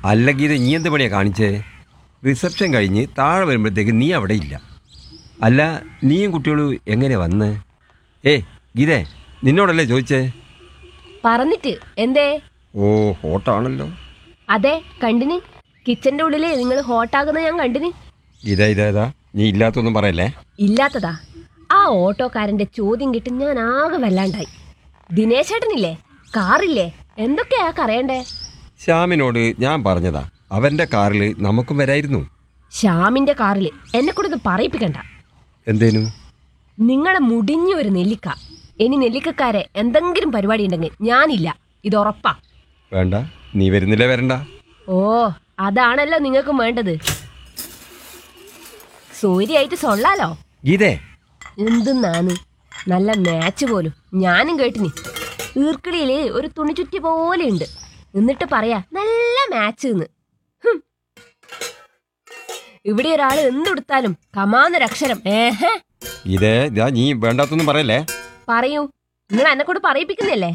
അല്ല ഗീത നീ എന്ത് പണിയാ കാണിച്ചേ റിസപ്ഷൻ കഴിഞ്ഞ് താഴെ വരുമ്പോഴത്തേക്ക് നീ അവിടെ ഇല്ല അല്ല നീയും കുട്ടികളും എങ്ങനെയാ വന്ന് ഏ ഗീതേ നിന്നോടല്ലേ ചോദിച്ചേ പറഞ്ഞിട്ട് എന്തേ ഓ ഹോട്ടാണല്ലോ അതെ കണ്ടിന് കിച്ചന്റെ ഉള്ളില് നിങ്ങൾ ഹോട്ടാകുന്ന ഞാൻ കണ്ടിന് ഇതാ ഇതാ ഇതാ നീ ഇല്ലാത്തൊന്നും പറയല്ലേ ഇല്ലാത്തതാ ആ ഓട്ടോക്കാരന്റെ ചോദ്യം കിട്ടി ഞാൻ ആകെ വല്ലാണ്ടായി ദിനേശേട്ടനില്ലേ കാറില്ലേ എന്തൊക്കെയാ അറിയണ്ടേ ശ്യാമിനോട് ഞാൻ പറഞ്ഞതാ അവന്റെ കാറിൽ നമുക്കും വരായിരുന്നു ശ്യാമിന്റെ കാറില് എന്നെ കൂടെ ഒന്ന് പറയിപ്പിക്കണ്ട എന്തേനു നിങ്ങളെ മുടിഞ്ഞ ഒരു നെല്ലിക്ക ഇനി നെല്ലിക്കക്കാരെ എന്തെങ്കിലും പരിപാടി ഉണ്ടെങ്കിൽ ഞാനില്ല ഇത് ഉറപ്പാ വേണ്ട നീ വരുന്നില്ല വരണ്ട ഓ അതാണല്ലോ നിങ്ങൾക്കും വേണ്ടത് സൂര്യായിട്ട് സൊള്ളാലോ ഗീതേ എന്തെന്നാണ് നല്ല മാച്ച് പോലും ഞാനും കേട്ടിനി ഈർക്കിളിയില് ഒരു തുണി ചുറ്റി പോലെ ഉണ്ട് എന്നിട്ട് പറയാ നല്ല മാച്ച് എന്ന് ഹും. ഇവിടെ ഒരാൾ എന്തെടുത്താലും കമാന്നൊരക്ഷരം ഏഹേ ഗീതേ ഇതാ നീ വേണ്ടാത്തൊന്നും പറയല്ലേ പറയൂ നിങ്ങൾ എന്നെ കൊണ്ട് പറയിപ്പിക്കുന്നില്ലേ